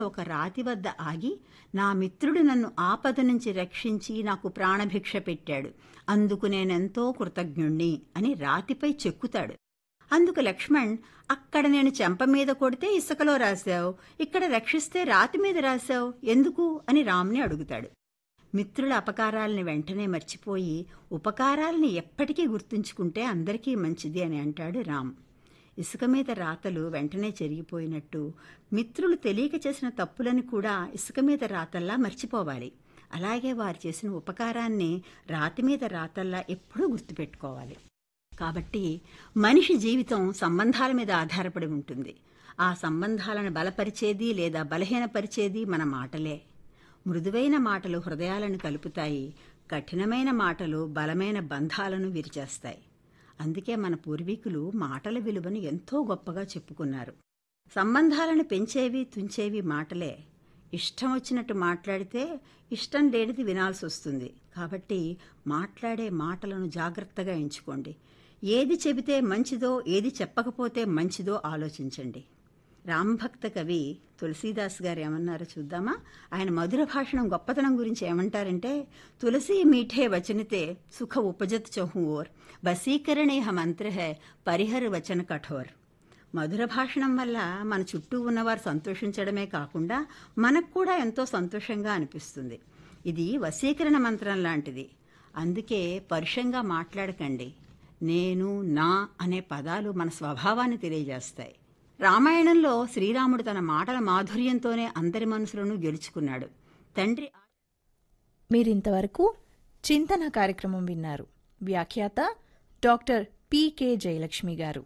ఒక రాతి వద్ద ఆగి నా మిత్రుడు నన్ను ఆపద నుంచి రక్షించి నాకు ప్రాణభిక్ష పెట్టాడు అందుకు నేనెంతో కృతజ్ఞుణ్ణి అని రాతిపై చెక్కుతాడు అందుకు లక్ష్మణ్ అక్కడ నేను చెంప మీద కొడితే ఇసుకలో రాశావు ఇక్కడ రక్షిస్తే రాతి మీద రాశావు ఎందుకు అని రామ్ని అడుగుతాడు మిత్రుల అపకారాలని వెంటనే మర్చిపోయి ఉపకారాలని ఎప్పటికీ గుర్తుంచుకుంటే అందరికీ మంచిది అని అంటాడు రామ్ ఇసుక మీద రాతలు వెంటనే చెరిగిపోయినట్టు మిత్రులు తెలియక చేసిన తప్పులని కూడా ఇసుక మీద రాతల్లా మర్చిపోవాలి అలాగే వారు చేసిన ఉపకారాన్ని రాతి మీద రాతల్లా ఎప్పుడూ గుర్తుపెట్టుకోవాలి కాబట్టి మనిషి జీవితం సంబంధాల మీద ఆధారపడి ఉంటుంది ఆ సంబంధాలను బలపరిచేది లేదా బలహీనపరిచేది మన మాటలే మృదువైన మాటలు హృదయాలను కలుపుతాయి కఠినమైన మాటలు బలమైన బంధాలను విరిచేస్తాయి అందుకే మన పూర్వీకులు మాటల విలువను ఎంతో గొప్పగా చెప్పుకున్నారు సంబంధాలను పెంచేవి తుంచేవి మాటలే ఇష్టం వచ్చినట్టు మాట్లాడితే ఇష్టం లేనిది వినాల్సి వస్తుంది కాబట్టి మాట్లాడే మాటలను జాగ్రత్తగా ఎంచుకోండి ఏది చెబితే మంచిదో ఏది చెప్పకపోతే మంచిదో ఆలోచించండి రాంభక్త కవి తులసీదాస్ గారు ఏమన్నారో చూద్దామా ఆయన మధుర భాషణం గొప్పతనం గురించి ఏమంటారంటే తులసి మీఠే వచనితే సుఖ ఉపజత్ చహుఓర్ బసీకరణే మంత్ర హై పరిహర్ వచన కఠోర్ మధుర భాషణం వల్ల మన చుట్టూ ఉన్నవారు సంతోషించడమే కాకుండా మనకు కూడా ఎంతో సంతోషంగా అనిపిస్తుంది ఇది వశీకరణ మంత్రం లాంటిది అందుకే పరుషంగా మాట్లాడకండి నేను నా అనే పదాలు మన స్వభావాన్ని తెలియజేస్తాయి రామాయణంలో శ్రీరాముడు తన మాటల మాధుర్యంతోనే అందరి మనసులను గెలుచుకున్నాడు తండ్రి మీరింతవరకు చింతన కార్యక్రమం విన్నారు వ్యాఖ్యాత డాక్టర్ పికే జయలక్ష్మి గారు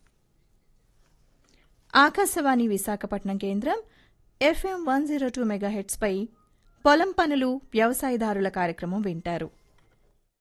ఆకాశవాణి విశాఖపట్నం కేంద్రం ఎఫ్ఎం వన్ జీరో టూ మెగాహెట్స్పై పొలం పనులు వ్యవసాయదారుల కార్యక్రమం వింటారు